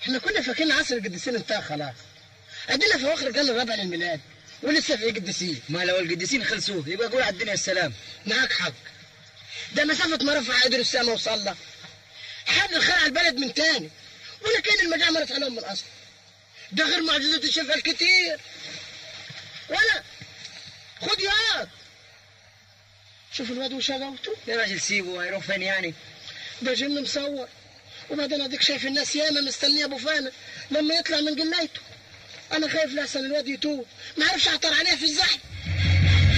احنا كنا فاكرين عصر القديسين انتهى خلاص ادينا في اخر القرن الرابع للميلاد ولسه في قديسين ما لو القديسين خلصوه يبقى قول على الدنيا السلام معاك حق ده مسافة ما رفع قدر السما وصلى حد خلع البلد من تاني ولا كان المجاعة مرت عليهم من اصل ده غير معجزات الشفاء الكتير ولا خد ياض شوف الواد وشغوته يا راجل سيبه هيروح فين يعني ده جن مصور وبعدين اديك شايف الناس ياما مستنيه ابو فانا لما يطلع من جنايته انا خايف لحسن الواد يتوب ما عرفش اعطر عليه في الزحف